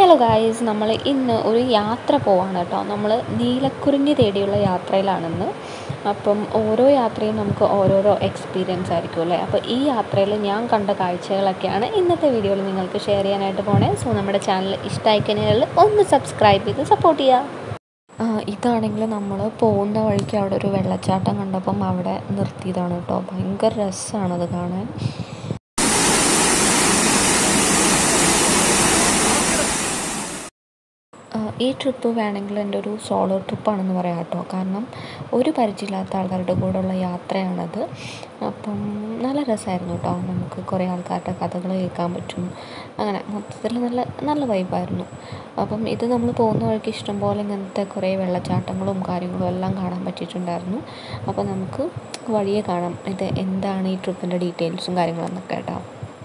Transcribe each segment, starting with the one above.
hello guys നമ്മൾ ഇന്ന് ഒരു യാത്ര പോവാണ് കേട്ടോ നമ്മൾ നീലക്കുറിഞ്ഞി തേടിയുള്ള യാത്രയിലാണെന്ന് അപ്പം ഓരോ യാത്രയും നമുക്ക് ഓരോരോ എക്സ്പീരിയൻസ് ആയിരിക്കും അല്ലേ അപ്പോൾ ഈ യാത്രയിൽ ഞാൻ കണ്ട കാഴ്ചകളൊക്കെയാണ് ഇന്നത്തെ വീഡിയോയിൽ നിങ്ങൾക്ക് ഷെയർ ചെയ്യാനായിട്ട് പോണേ സോ നമ്മുടെ ചാനൽ ഇഷ്ടമായി കഴിഞ്ഞാൽ ഒന്ന് സബ്സ്ക്രൈബ് ചെയ്ത് സപ്പോർട്ട് ചെയ്യുക ഇതാണെങ്കിൽ നമ്മൾ പോകുന്ന വഴിക്ക് അവിടെ ഒരു വെള്ളച്ചാട്ടം കണ്ടപ്പം അവിടെ നിർത്തിയതാണ് കേട്ടോ ഭയങ്കര രസമാണത് കാണാൻ ഈ ട്രിപ്പ് വേണമെങ്കിൽ എൻ്റെ ഒരു സോളോ ട്രിപ്പാണെന്ന് പറയാം കേട്ടോ കാരണം ഒരു പരിചയമില്ലാത്ത ആൾക്കാരുടെ കൂടെയുള്ള യാത്രയാണത് അപ്പം നല്ല രസമായിരുന്നു കേട്ടോ നമുക്ക് കുറേ ആൾക്കാരുടെ കഥകൾ കേൾക്കാൻ പറ്റും അങ്ങനെ മൊത്തത്തിൽ നല്ല നല്ല വൈബായിരുന്നു അപ്പം ഇത് നമ്മൾ പോകുന്ന വഴിക്ക് ഇഷ്ടംപോലെ ഇങ്ങനത്തെ കുറേ വെള്ളച്ചാട്ടങ്ങളും കാര്യങ്ങളും എല്ലാം കാണാൻ പറ്റിയിട്ടുണ്ടായിരുന്നു അപ്പോൾ നമുക്ക് വഴിയെ കാണാം ഇത് എന്താണ് ഈ ട്രിപ്പിൻ്റെ ഡീറ്റെയിൽസും കാര്യങ്ങളെന്നൊക്കെ കേട്ടോ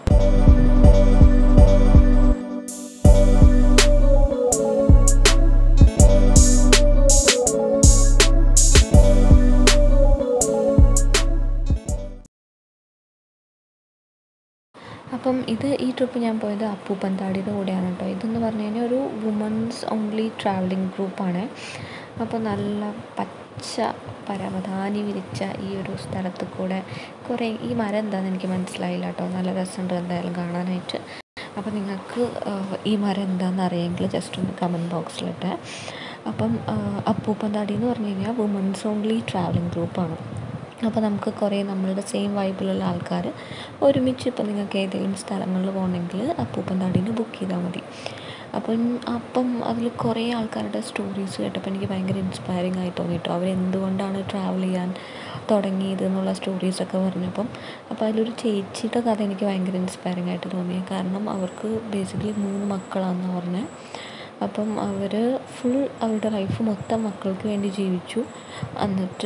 അപ്പം ഇത് ഈ ട്രിപ്പ് ഞാൻ പോയത് അപ്പൂപ്പന്താടിയുടെ കൂടെയാണ് കേട്ടോ ഇതെന്ന് പറഞ്ഞു കഴിഞ്ഞാൽ ഒരു വുമൻസ് ഓൺലി ട്രാവലിംഗ് ഗ്രൂപ്പാണ് അപ്പോൾ നല്ല പച്ച പരവതാനി വിരിച്ച ഈ ഒരു സ്ഥലത്ത് കൂടെ കുറേ ഈ മരം എന്താണെന്ന് എനിക്ക് മനസ്സിലായില്ല കേട്ടോ നല്ല രസമുണ്ട് എന്തായാലും കാണാനായിട്ട് അപ്പോൾ നിങ്ങൾക്ക് ഈ മരം എന്താണെന്ന് അറിയാമെങ്കിൽ ജസ്റ്റ് ഒന്ന് കമൻറ്റ് ബോക്സിലിട്ട് അപ്പം അപ്പൂപ്പന്താടി എന്ന് പറഞ്ഞു കഴിഞ്ഞാൽ വുമൻസ് ഓൺലി ട്രാവലിംഗ് ഗ്രൂപ്പാണ് അപ്പോൾ നമുക്ക് കുറേ നമ്മളുടെ സെയിം വൈബിലുള്ള ആൾക്കാർ ഒരുമിച്ച് ഇപ്പോൾ നിങ്ങൾക്ക് ഏതെങ്കിലും സ്ഥലങ്ങളിൽ പോകണമെങ്കിൽ അപ്പൂപ്പന്താടീന് ബുക്ക് ചെയ്താൽ മതി അപ്പം അപ്പം അതിൽ കുറേ ആൾക്കാരുടെ സ്റ്റോറീസ് കേട്ടപ്പോൾ എനിക്ക് ഭയങ്കര ഇൻസ്പയറിംഗ് ആയി തോന്നി കേട്ടോ അവരെന്തുകൊണ്ടാണ് ട്രാവൽ ചെയ്യാൻ തുടങ്ങിയത് എന്നുള്ള സ്റ്റോറീസൊക്കെ പറഞ്ഞപ്പം അപ്പോൾ അതിലൊരു ചേച്ചിയുടെ കഥ എനിക്ക് ഭയങ്കര ഇൻസ്പയറിംഗ് ആയിട്ട് തോന്നി കാരണം അവർക്ക് ബേസിക്കലി മൂന്ന് മക്കളാണെന്ന് പറഞ്ഞത് അപ്പം അവർ ഫുൾ അവരുടെ ലൈഫ് മൊത്തം മക്കൾക്ക് വേണ്ടി ജീവിച്ചു എന്നിട്ട്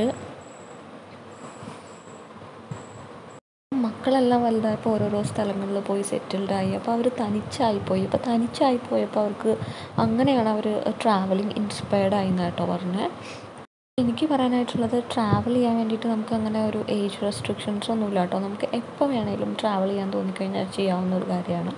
മക്കളെല്ലാം വലുതായപ്പോൾ ഓരോരോ സ്ഥലങ്ങളിൽ പോയി സെറ്റിൽഡായി അപ്പോൾ അവർ തനിച്ചായിപ്പോയി അപ്പോൾ തനിച്ചായിപ്പോയപ്പോൾ അവർക്ക് അങ്ങനെയാണ് അവർ ട്രാവലിംഗ് ഇൻസ്പയർഡ് ആയി കേട്ടോ പറഞ്ഞത് എനിക്ക് പറയാനായിട്ടുള്ളത് ട്രാവൽ ചെയ്യാൻ വേണ്ടിയിട്ട് നമുക്ക് അങ്ങനെ ഒരു ഏജ് റെസ്ട്രിക്ഷൻസ് ഒന്നുമില്ല കേട്ടോ നമുക്ക് എപ്പോൾ വേണമെങ്കിലും ട്രാവൽ ചെയ്യാൻ തോന്നിക്കഴിഞ്ഞാൽ ചെയ്യാവുന്ന ഒരു കാര്യമാണ്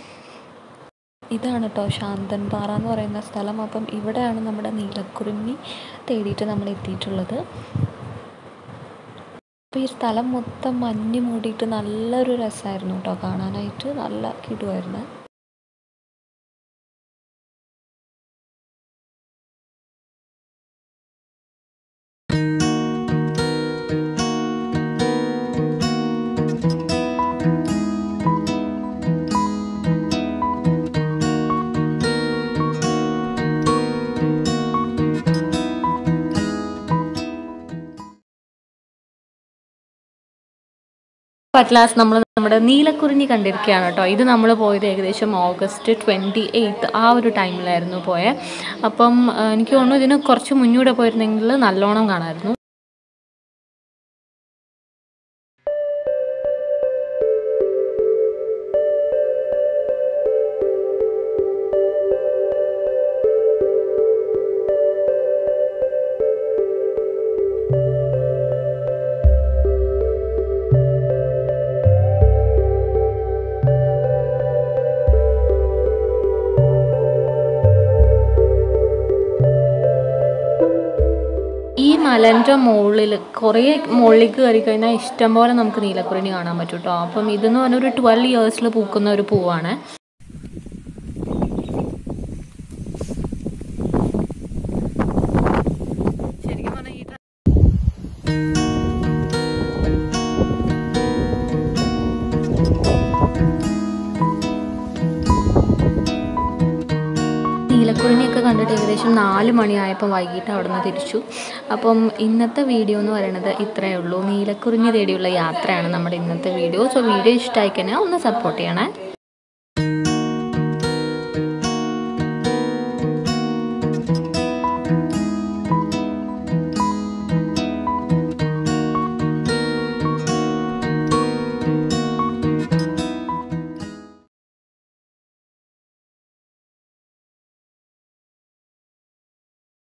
ഇതാണ് കേട്ടോ ശാന്തൻപാറ എന്ന് പറയുന്ന സ്ഥലം അപ്പം ഇവിടെയാണ് നമ്മുടെ നീലക്കുറിഞ്ഞി തേടിയിട്ട് നമ്മൾ എത്തിയിട്ടുള്ളത് അപ്പോൾ ഈ സ്ഥലം മൊത്തം മഞ്ഞ് മൂടിയിട്ട് നല്ലൊരു രസമായിരുന്നു കേട്ടോ കാണാനായിട്ട് നല്ല കിടുമായിരുന്നു അറ്റ്ലാസ് നമ്മൾ നമ്മുടെ നീലക്കുറിഞ്ഞി കണ്ടിരിക്കുകയാണ് കേട്ടോ ഇത് നമ്മൾ പോയത് ഏകദേശം ഓഗസ്റ്റ് ട്വൻറ്റി എയ്ത്ത് ആ ഒരു ടൈമിലായിരുന്നു പോയത് അപ്പം എനിക്ക് തോന്നുന്നു ഇതിന് കുറച്ച് മുന്നൂടെ പോയിരുന്നെങ്കിൽ നല്ലോണം കാണാമായിരുന്നു ഈ മലൻ്റെ മുകളിൽ കുറേ മുകളിലേക്ക് കയറി കഴിഞ്ഞാൽ ഇഷ്ടംപോലെ നമുക്ക് നീലക്കുറിഞ്ഞി കാണാൻ പറ്റും കേട്ടോ അപ്പം ഇതെന്ന് പറഞ്ഞാൽ ഒരു ട്വൽവ് ഇയേഴ്സിൽ പൂക്കുന്ന ഒരു പൂവാണ് ശരിക്കും പറഞ്ഞാൽ ഈ നീലക്കുറിഞ്ഞിയൊക്കെ കണ്ടിട്ട് ഏകദേശം നാല് മണിയായപ്പോൾ വൈകിട്ട് അവിടെ നിന്ന് തിരിച്ചു അപ്പം ഇന്നത്തെ വീഡിയോ എന്ന് പറയുന്നത് ഇത്രയേ ഉള്ളൂ നീലക്കുറിഞ്ഞി തേടിയുള്ള യാത്രയാണ് നമ്മുടെ ഇന്നത്തെ വീഡിയോ സോ വീഡിയോ ഇഷ്ടമായി കഴിഞ്ഞാൽ ഒന്ന് സപ്പോർട്ട് ചെയ്യണേ